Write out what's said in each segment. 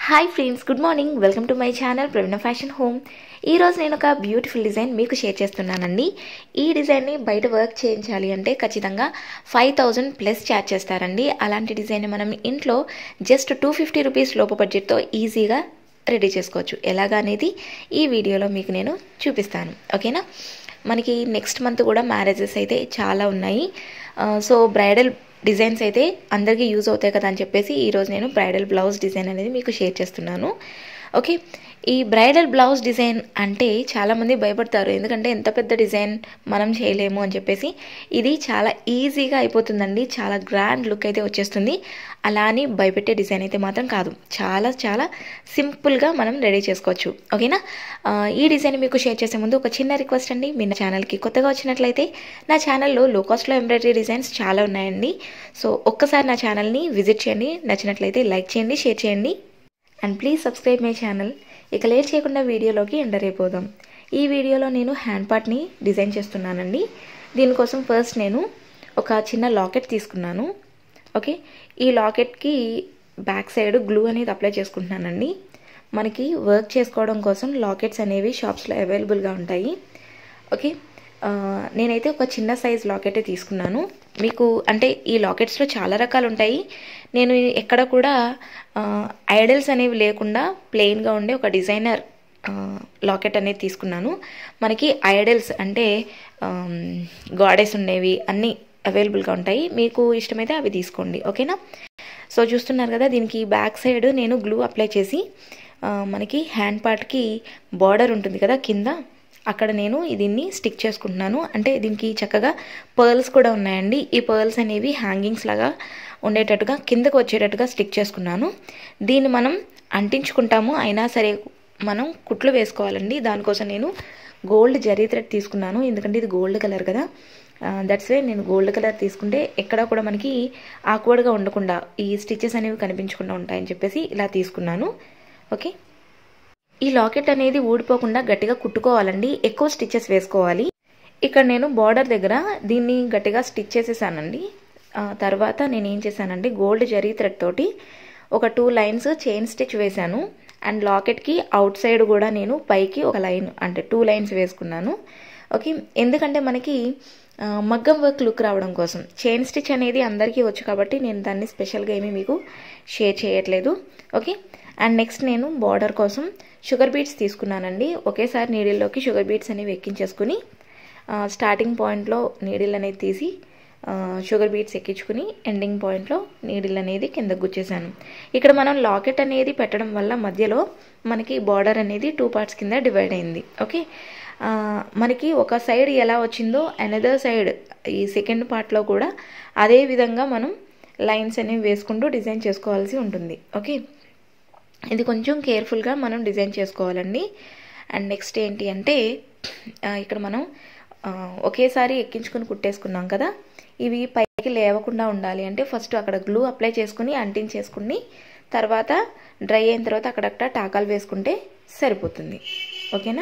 hi friends good morning welcome to my channel Praveena fashion home ఈరోజు నేను ఒక beautiful design మీకు షేర్ చేస్తున్నానండి ఈ డిజైన్ని బయట వర్క్ చేయించాలి అంటే ఖచ్చితంగా ఫైవ్ థౌజండ్ ప్లస్ ఛార్జ్ చేస్తారండి అలాంటి డిజైన్ మనం ఇంట్లో జస్ట్ టూ ఫిఫ్టీ రూపీస్ లోపు బడ్జెట్తో ఈజీగా రెడీ చేసుకోవచ్చు ఎలాగా అనేది ఈ వీడియోలో మీకు నేను చూపిస్తాను ఓకేనా మనకి నెక్స్ట్ మంత్ కూడా మ్యారేజెస్ అయితే చాలా ఉన్నాయి సో బ్రైడల్ డిజైన్స్ అయితే అందరికీ యూజ్ అవుతాయి కదా అని చెప్పేసి ఈరోజు నేను బ్రైడల్ బ్లౌజ్ డిజైన్ అనేది మీకు షేర్ చేస్తున్నాను ఓకే ఈ బ్రైడల్ బ్లౌజ్ డిజైన్ అంటే చాలామంది భయపడతారు ఎందుకంటే ఎంత పెద్ద డిజైన్ మనం చేయలేము అని చెప్పేసి ఇది చాలా ఈజీగా అయిపోతుందండి చాలా గ్రాండ్ లుక్ అయితే వచ్చేస్తుంది అలా అని భయపెట్టే డిజైన్ అయితే మాత్రం కాదు చాలా చాలా సింపుల్గా మనం రెడీ చేసుకోవచ్చు ఓకేనా ఈ డిజైన్ మీకు షేర్ చేసే ముందు ఒక చిన్న రిక్వెస్ట్ అండి మీ నా ఛానల్కి కొత్తగా వచ్చినట్లయితే నా ఛానల్లో లో కాస్ట్లో ఎంబ్రాయిడరీ డిజైన్స్ చాలా ఉన్నాయండి సో ఒక్కసారి నా ఛానల్ని విజిట్ చేయండి నచ్చినట్లయితే లైక్ చేయండి షేర్ చేయండి and please subscribe my channel ఇక లేట్ చేయకుండా వీడియోలోకి ఎంటర్ అయిపోదాం ఈ వీడియోలో నేను హ్యాండ్ పార్ట్ని డిజైన్ చేస్తున్నానండి దీనికోసం ఫస్ట్ నేను ఒక చిన్న లాకెట్ తీసుకున్నాను ఓకే ఈ లాకెట్కి బ్యాక్ సైడ్ గ్లూ అనేది అప్లై చేసుకుంటున్నానండి మనకి వర్క్ చేసుకోవడం కోసం లాకెట్స్ అనేవి షాప్స్లో అవైలబుల్గా ఉంటాయి ఓకే నేనైతే ఒక చిన్న సైజ్ లాకెటే తీసుకున్నాను మీకు అంటే ఈ లాకెట్స్లో చాలా రకాలు ఉంటాయి నేను ఎక్కడ కూడా ఐడల్స్ అనేవి లేకుండా ప్లెయిన్గా ఉండే ఒక డిజైనర్ లాకెట్ అనేది తీసుకున్నాను మనకి ఐడల్స్ అంటే గాడెస్ ఉండేవి అన్నీ అవైలబుల్గా ఉంటాయి మీకు ఇష్టమైతే అవి తీసుకోండి ఓకేనా సో చూస్తున్నారు కదా దీనికి బ్యాక్ సైడ్ నేను గ్లూ అప్లై చేసి మనకి హ్యాండ్ పార్ట్కి బార్డర్ ఉంటుంది కదా కింద అక్కడ నేను దీన్ని స్టిక్ చేసుకుంటున్నాను అంటే దీనికి చక్కగా పర్ల్స్ కూడా ఉన్నాయండి ఈ పర్ల్స్ అనేవి హ్యాంగింగ్స్ లాగా ఉండేటట్టుగా కిందకు వచ్చేటట్టుగా స్టిక్ చేసుకున్నాను దీన్ని మనం అంటించుకుంటాము అయినా సరే మనం కుట్లు వేసుకోవాలండి దానికోసం నేను గోల్డ్ జరీ థ్రెడ్ తీసుకున్నాను ఎందుకంటే ఇది గోల్డ్ కలర్ కదా దట్స్ వే నేను గోల్డ్ కలర్ తీసుకుంటే ఎక్కడ కూడా మనకి ఆక్వర్డ్గా ఉండకుండా ఈ స్టిచెస్ అనేవి కనిపించకుండా ఉంటాయని చెప్పేసి ఇలా తీసుకున్నాను ఓకే ఈ లాకెట్ అనేది ఊడిపోకుండా గట్టిగా కుట్టుకోవాలండి ఎక్కువ స్టిచెస్ వేసుకోవాలి ఇక్కడ నేను బార్డర్ దగ్గర దీన్ని గట్టిగా స్టిచ్ చేసేసానండి తర్వాత నేను ఏం చేశానండి గోల్డ్ జరీ థ్రెడ్ తోటి ఒక టూ లైన్స్ చైన్ స్టిచ్ వేశాను అండ్ లాకెట్కి అవుట్ సైడ్ కూడా నేను పైకి ఒక లైన్ అంటే టూ లైన్స్ వేసుకున్నాను ఓకే ఎందుకంటే మనకి మగ్గం వర్క్ లుక్ రావడం కోసం చైన్ స్టిచ్ అనేది అందరికీ వచ్చు కాబట్టి నేను దాన్ని స్పెషల్గా ఏమీ మీకు షేర్ చేయట్లేదు ఓకే అండ్ నెక్స్ట్ నేను బార్డర్ కోసం షుగర్ బీట్స్ తీసుకున్నానండి ఒకేసారి నీడిల్లోకి షుగర్ బీట్స్ అనేవి ఎక్కించేసుకుని స్టార్టింగ్ పాయింట్లో నీడిల్ అనేది తీసి షుగర్ బీట్స్ ఎక్కించుకుని ఎండింగ్ పాయింట్లో నీడిల్ అనేది కిందకు గుచ్చేసాను ఇక్కడ మనం లాకెట్ అనేది పెట్టడం వల్ల మధ్యలో మనకి బార్డర్ అనేది టూ పార్ట్స్ కింద డివైడ్ అయింది ఓకే మనకి ఒక సైడ్ ఎలా వచ్చిందో అనదర్ సైడ్ ఈ సెకండ్ పార్ట్లో కూడా అదే విధంగా మనం లైన్స్ అనేవి వేసుకుంటూ డిజైన్ చేసుకోవాల్సి ఉంటుంది ఓకే ఇది కొంచెం కేర్ఫుల్గా మనం డిజైన్ చేసుకోవాలండి అండ్ నెక్స్ట్ ఏంటి అంటే ఇక్కడ మనం ఒకేసారి ఎక్కించుకుని కుట్టేసుకున్నాం కదా ఇవి పైకి లేవకుండా ఉండాలి అంటే ఫస్ట్ అక్కడ గ్లూ అప్లై చేసుకుని అంటించేసుకుని తర్వాత డ్రై అయిన తర్వాత అక్కడక్కడ టాకాలు వేసుకుంటే సరిపోతుంది ఓకేనా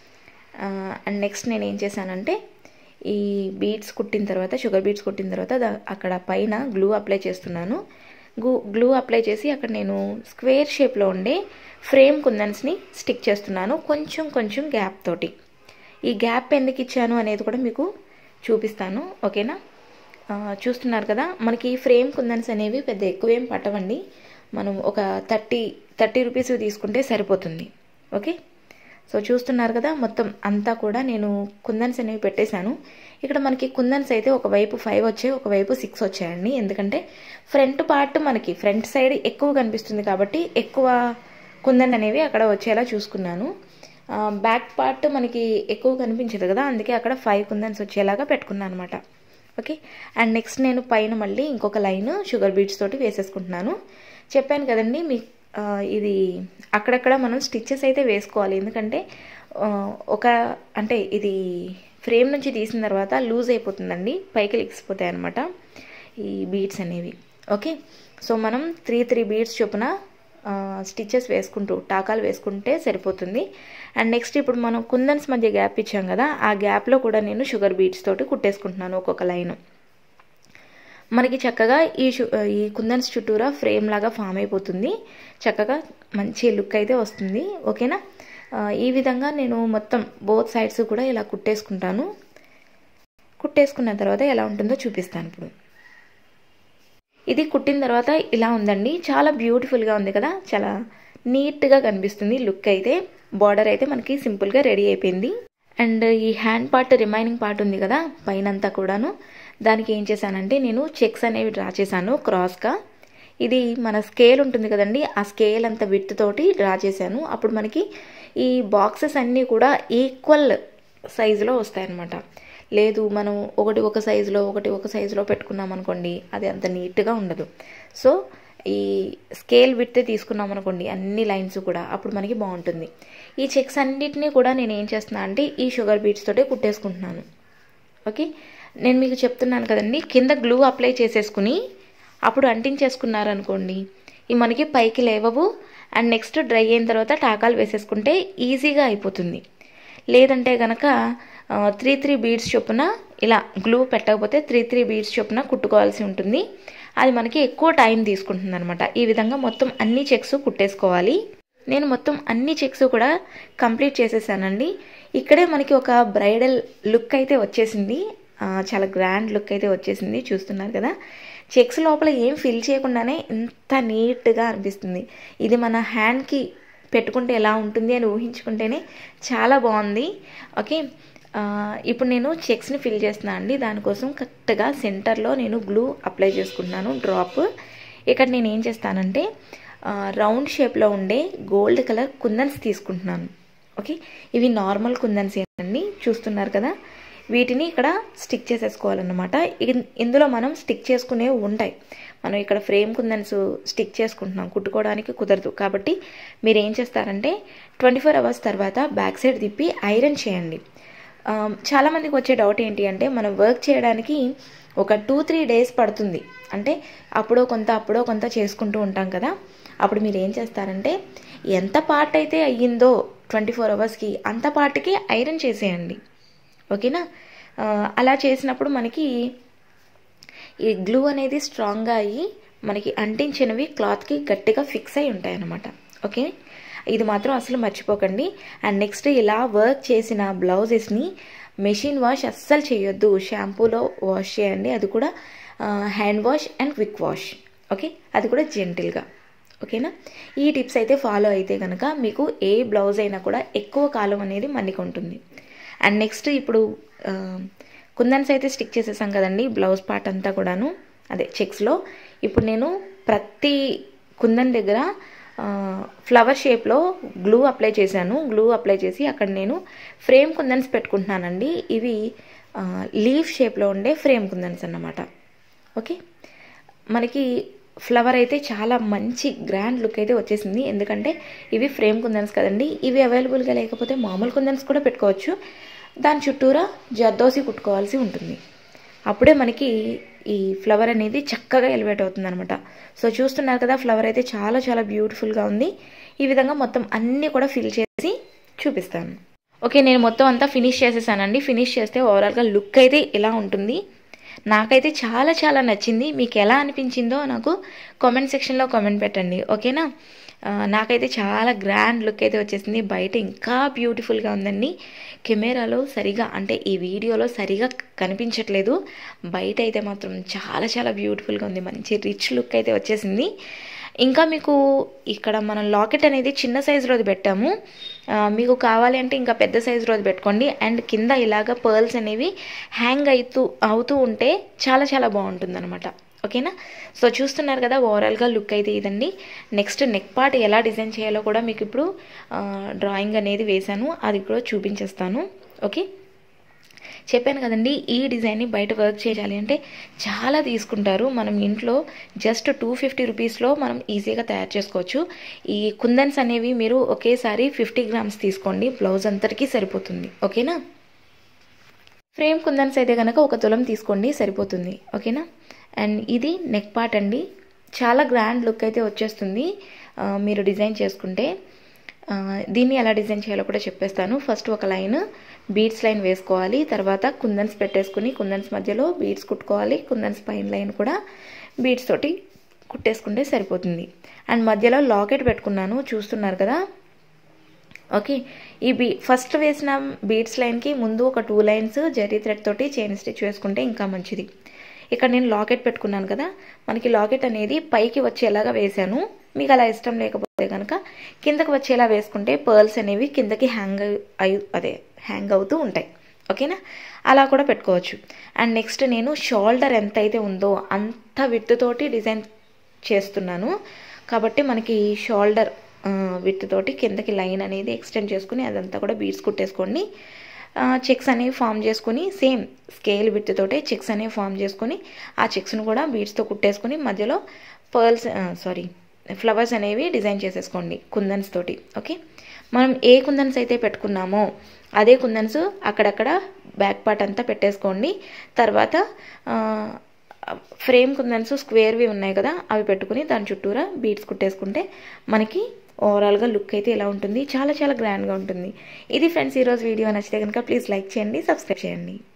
అండ్ నెక్స్ట్ నేను ఏం చేశానంటే ఈ బీడ్స్ కుట్టిన తర్వాత షుగర్ బీడ్స్ కుట్టిన తర్వాత అక్కడ పైన గ్లూ అప్లై చేస్తున్నాను గ్లూ గ్లూ అప్లై చేసి అక్కడ నేను స్క్వేర్ షేప్లో ఉండే ఫ్రేమ్ కుందన్స్ని స్టిక్ చేస్తున్నాను కొంచెం కొంచెం గ్యాప్ తోటి ఈ గ్యాప్ ఎందుకు ఇచ్చాను అనేది కూడా మీకు చూపిస్తాను ఓకేనా చూస్తున్నారు కదా మనకి ఫ్రేమ్ కుందన్స్ అనేవి పెద్ద ఎక్కువేం పట్టవండి మనం ఒక థర్టీ థర్టీ రూపీస్ తీసుకుంటే సరిపోతుంది ఓకే సో చూస్తున్నారు కదా మొత్తం అంతా కూడా నేను కుందన్స్ అనేవి పెట్టేశాను ఇక్కడ మనకి కుందన్స్ అయితే ఒకవైపు ఫైవ్ వచ్చాయి ఒకవైపు సిక్స్ వచ్చాయండి ఎందుకంటే ఫ్రంట్ పార్ట్ మనకి ఫ్రంట్ సైడ్ ఎక్కువ కనిపిస్తుంది కాబట్టి ఎక్కువ కుందన్ అనేవి అక్కడ వచ్చేలా చూసుకున్నాను బ్యాక్ పార్ట్ మనకి ఎక్కువ కనిపించదు కదా అందుకే అక్కడ ఫైవ్ కుందన్స్ వచ్చేలాగా పెట్టుకున్నాను అనమాట ఓకే అండ్ నెక్స్ట్ నేను పైన మళ్ళీ ఇంకొక లైన్ షుగర్ బీట్స్ తోటి వేసేసుకుంటున్నాను చెప్పాను కదండి మీ ఇది అక్కడక్కడ మనం స్టిచ్చెస్ అయితే వేసుకోవాలి ఎందుకంటే ఒక అంటే ఇది ఫ్రేమ్ నుంచి తీసిన తర్వాత లూజ్ అయిపోతుందండి పైకి లెగిసిపోతాయి అనమాట ఈ బీడ్స్ అనేవి ఓకే సో మనం త్రీ త్రీ బీడ్స్ చొప్పున స్టిచ్చెస్ వేసుకుంటూ టాకాలు వేసుకుంటే సరిపోతుంది అండ్ నెక్స్ట్ ఇప్పుడు మనం కుందన్స్ మధ్య గ్యాప్ ఇచ్చాం కదా ఆ గ్యాప్లో కూడా నేను షుగర్ బీట్స్ తోటి కుట్టేసుకుంటున్నాను ఒక్కొక్క లైన్ మనకి చక్కగా ఈ ఈ కుందన్స్ చుట్టూరా ఫ్రేమ్ లాగా ఫామ్ అయిపోతుంది చక్కగా మంచి లుక్ అయితే వస్తుంది ఓకేనా ఈ విధంగా నేను మొత్తం బోత్ సైడ్స్ కూడా ఇలా కుట్టేసుకుంటాను కుట్టేసుకున్న తర్వాత ఎలా ఉంటుందో చూపిస్తాను ఇప్పుడు ఇది కుట్టిన తర్వాత ఇలా ఉందండి చాలా బ్యూటిఫుల్గా ఉంది కదా చాలా నీట్గా కనిపిస్తుంది లుక్ అయితే బార్డర్ అయితే మనకి సింపుల్గా రెడీ అయిపోయింది అండ్ ఈ హ్యాండ్ పార్ట్ రిమైనింగ్ పార్ట్ ఉంది కదా పైన అంతా కూడాను దానికి ఏం చేశానంటే నేను చెక్స్ అనేవి డ్రా చేశాను క్రాస్గా ఇది మన స్కేల్ ఉంటుంది కదండి ఆ స్కేల్ అంత విత్ తోటి డ్రా చేశాను అప్పుడు మనకి ఈ బాక్సెస్ అన్నీ కూడా ఈక్వల్ సైజులో వస్తాయన్నమాట లేదు మనం ఒకటి ఒక సైజులో ఒకటి ఒక సైజులో పెట్టుకున్నాం అనుకోండి అది అంత నీట్గా ఉండదు సో ఈ స్కేల్ విడ్తే తీసుకున్నాం అనుకోండి అన్ని లైన్స్ కూడా అప్పుడు మనకి బాగుంటుంది ఈ చెక్స్ అన్నిటినీ కూడా నేను ఏం చేస్తున్నా అంటే ఈ షుగర్ బీట్స్ తోటే కుట్టేసుకుంటున్నాను ఓకే నేను మీకు చెప్తున్నాను కదండి కింద గ్లూ అప్లై చేసేసుకుని అప్పుడు అంటించేసుకున్నారనుకోండి ఇవి మనకి పైకి లేవవు అండ్ నెక్స్ట్ డ్రై అయిన తర్వాత టాకాలు వేసేసుకుంటే ఈజీగా అయిపోతుంది లేదంటే కనుక త్రీ త్రీ బీడ్స్ చొప్పున ఇలా గ్లూ పెట్టకపోతే త్రీ త్రీ బీడ్స్ చొప్పున కుట్టుకోవాల్సి ఉంటుంది అది మనకి ఎక్కువ టైం తీసుకుంటుంది అనమాట ఈ విధంగా మొత్తం అన్ని చెక్స్ కుట్టేసుకోవాలి నేను మొత్తం అన్ని చెక్స్ కూడా కంప్లీట్ చేసేసానండి ఇక్కడే మనకి ఒక బ్రైడల్ లుక్ అయితే వచ్చేసింది చాలా గ్రాండ్ లుక్ అయితే వచ్చేసింది చూస్తున్నారు కదా చెక్స్ లోపల ఏం ఫిల్ చేయకుండానే ఇంత నీట్గా అనిపిస్తుంది ఇది మన హ్యాండ్కి పెట్టుకుంటే ఎలా ఉంటుంది అని ఊహించుకుంటేనే చాలా బాగుంది ఓకే ఇప్పుడు నేను చెక్స్ని ఫిల్ చేస్తున్నాను అండి దానికోసం కరెక్ట్గా సెంటర్లో నేను గ్లూ అప్లై చేసుకుంటున్నాను డ్రాప్ ఇక్కడ నేను ఏం చేస్తానంటే రౌండ్ షేప్లో ఉండే గోల్డ్ కలర్ కుందన్స్ తీసుకుంటున్నాను ఓకే ఇవి నార్మల్ కుందన్స్ అండి చూస్తున్నారు కదా వీటిని ఇక్కడ స్టిక్ చేసేసుకోవాలన్నమాట ఇందులో మనం స్టిక్ చేసుకునే ఉంటాయి మనం ఇక్కడ ఫ్రేమ్ కుందన్స్ స్టిక్ చేసుకుంటున్నాం కుట్టుకోవడానికి కుదరదు కాబట్టి మీరు ఏం చేస్తారంటే ట్వంటీ ఫోర్ అవర్స్ తర్వాత బ్యాక్ సైడ్ తిప్పి ఐరన్ చేయండి చాలామందికి వచ్చే డౌట్ ఏంటి అంటే మనం వర్క్ చేయడానికి ఒక టూ త్రీ డేస్ పడుతుంది అంటే అప్పుడో కొంత అప్పుడో కొంత చేసుకుంటూ ఉంటాం కదా అప్పుడు మీరు ఏం చేస్తారంటే ఎంత పార్ట్ అయితే అయ్యిందో ట్వంటీ ఫోర్ అవర్స్కి అంత పార్ట్కి ఐరన్ చేసేయండి ఓకేనా అలా చేసినప్పుడు మనకి ఈ గ్లూ అనేది స్ట్రాంగ్గా అయ్యి మనకి అంటించినవి క్లాత్కి గట్టిగా ఫిక్స్ అయి ఉంటాయి అన్నమాట ఓకే ఇది మాత్రం అసలు మర్చిపోకండి అండ్ నెక్స్ట్ ఇలా వర్క్ చేసిన బ్లౌజెస్ని మెషిన్ వాష్ అస్సలు చేయొద్దు షాంపూలో వాష్ చేయండి అది కూడా hand wash and quick wash okay అది కూడా జెంటిల్గా ఓకేనా ఈ టిప్స్ అయితే ఫాలో అయితే కనుక మీకు ఏ బ్లౌజ్ అయినా కూడా ఎక్కువ కాలం అనేది మన్నిక ఉంటుంది అండ్ నెక్స్ట్ ఇప్పుడు కుందన్స్ అయితే స్టిక్ చేసేసాం కదండి బ్లౌజ్ పార్ట్ అంతా కూడాను అదే చెక్స్లో ఇప్పుడు నేను ప్రతి కుందన్ దగ్గర ఫ్లవర్ షేప్లో గ్లూ అప్లై చేశాను గ్లూ అప్లై చేసి అక్కడ నేను ఫ్రేమ్ కుందన్స్ పెట్టుకుంటున్నానండి ఇవి లీఫ్ షేప్లో ఉండే ఫ్రేమ్ కుందన్స్ అన్నమాట ఓకే మనకి ఫ్లవర్ అయితే చాలా మంచి గ్రాండ్ లుక్ అయితే వచ్చేసింది ఎందుకంటే ఇవి ఫ్రేమ్ కుందన్స్ కదండి ఇవి అవైలబుల్గా లేకపోతే మామూలు కుందన్స్ కూడా పెట్టుకోవచ్చు దాని చుట్టూరా జర్దోసి కుట్టుకోవాల్సి ఉంటుంది అప్పుడే మనకి ఈ ఫ్లవర్ అనేది చక్కగా ఎలివేట్ అవుతుంది అనమాట సో చూస్తున్నారు కదా ఫ్లవర్ అయితే చాలా చాలా బ్యూటిఫుల్గా ఉంది ఈ విధంగా మొత్తం అన్నీ కూడా ఫిల్ చేసి చూపిస్తాను ఓకే నేను మొత్తం అంతా ఫినిష్ చేసేసానండి ఫినిష్ చేస్తే ఓవరాల్గా లుక్ అయితే ఇలా ఉంటుంది నాకైతే చాలా చాలా నచ్చింది మీకు ఎలా అనిపించిందో నాకు కామెంట్ సెక్షన్లో కామెంట్ పెట్టండి ఓకేనా నాకైతే చాలా గ్రాండ్ లుక్ అయితే వచ్చేసింది బయట ఇంకా బ్యూటిఫుల్గా ఉందండి కెమెరాలో సరిగా అంటే ఈ వీడియోలో సరిగా కనిపించట్లేదు బయట అయితే మాత్రం చాలా చాలా బ్యూటిఫుల్గా ఉంది మంచి రిచ్ లుక్ అయితే వచ్చేసింది ఇంకా మీకు ఇక్కడ మనం లాకెట్ అనేది చిన్న సైజులోది పెట్టాము మీకు కావాలి అంటే ఇంకా పెద్ద సైజులోది పెట్టుకోండి అండ్ కింద ఇలాగ పర్ల్స్ అనేవి హ్యాంగ్ అవుతూ అవుతూ ఉంటే చాలా చాలా బాగుంటుంది అనమాట ఓకేనా సో చూస్తున్నారు కదా ఓవరాల్గా లుక్ అయితే ఇదండి నెక్స్ట్ నెక్ పార్ట్ ఎలా డిజైన్ చేయాలో కూడా మీకు ఇప్పుడు డ్రాయింగ్ అనేది వేశాను అది కూడా చూపించేస్తాను ఓకే చెప్పాను కదండి ఈ డిజైన్ని బయట వర్క్ చేయాలి అంటే చాలా తీసుకుంటారు మనం ఇంట్లో జస్ట్ టూ ఫిఫ్టీ రూపీస్లో మనం ఈజీగా తయారు చేసుకోవచ్చు ఈ కుందన్స్ అనేవి మీరు ఒకేసారి ఫిఫ్టీ గ్రామ్స్ తీసుకోండి బ్లౌజ్ అంతటికీ సరిపోతుంది ఓకేనా ఫ్రేమ్ కుందన్స్ అయితే కనుక ఒక తులం తీసుకోండి సరిపోతుంది ఓకేనా అండ్ ఇది నెక్ పార్ట్ అండి చాలా గ్రాండ్ లుక్ అయితే వచ్చేస్తుంది మీరు డిజైన్ చేసుకుంటే దీన్ని ఎలా డిజైన్ చేయాలో కూడా చెప్పేస్తాను ఫస్ట్ ఒక లైన్ బీడ్స్ లైన్ వేసుకోవాలి తర్వాత కుందన్స్ పెట్టేసుకుని కుందన్స్ మధ్యలో బీడ్స్ కుట్టుకోవాలి కుందన్స్ పైన లైన్ కూడా బీడ్స్ తోటి కుట్టేసుకుంటే సరిపోతుంది అండ్ మధ్యలో లాకెట్ పెట్టుకున్నాను చూస్తున్నారు కదా ఓకే ఈ బీ ఫస్ట్ వేసిన బీడ్స్ లైన్కి ముందు ఒక టూ లైన్స్ జరీ థ్రెడ్ తోటి చైన్ స్టిచ్ వేసుకుంటే ఇంకా మంచిది ఇక్కడ నేను లాకెట్ పెట్టుకున్నాను కదా మనకి లాకెట్ అనేది పైకి వచ్చేలాగా వేశాను మీకు అలా ఇష్టం లేకపోతే కనుక కిందకి వచ్చేలా వేసుకుంటే పర్ల్స్ అనేవి కిందకి హ్యాంగ్ అయి అదే హ్యాంగ్ అవుతూ ఉంటాయి ఓకేనా అలా కూడా పెట్టుకోవచ్చు అండ్ నెక్స్ట్ నేను షోల్డర్ ఎంత అయితే ఉందో అంత విత్ తోటి డిజైన్ చేస్తున్నాను కాబట్టి మనకి షోల్డర్ విత్ తోటి కిందకి లైన్ అనేది ఎక్స్టెండ్ చేసుకుని అదంతా కూడా బీడ్స్ కుట్టేసుకోండి చెక్స్ అనేవి ఫామ్ చేసుకుని సేమ్ స్కేల్ విత్ తోటే చెక్స్ అనేవి ఫామ్ చేసుకొని ఆ చెక్స్ను కూడా బీడ్స్తో కుట్టేసుకుని మధ్యలో పర్ల్స్ సారీ ఫ్లవర్స్ అనేవి డిజైన్ చేసేసుకోండి కుందన్స్ తోటి ఓకే మనం ఏ కుందన్స్ అయితే పెట్టుకున్నామో అదే కుందన్స్ అక్కడక్కడ బ్యాక్ పార్ట్ అంతా పెట్టేసుకోండి తర్వాత ఫ్రేమ్ కుందన్స్ స్క్వేర్వి ఉన్నాయి కదా అవి పెట్టుకుని దాని చుట్టూరా బీడ్స్ కుట్టేసుకుంటే మనకి ఓవరాల్గా లుక్ అయితే ఇలా ఉంటుంది చాలా చాలా గ్రాండ్గా ఉంటుంది ఇది ఫ్రెండ్స్ ఈరోజు వీడియో నచ్చితే కనుక ప్లీజ్ లైక్ చేయండి సబ్స్క్రైబ్ చేయండి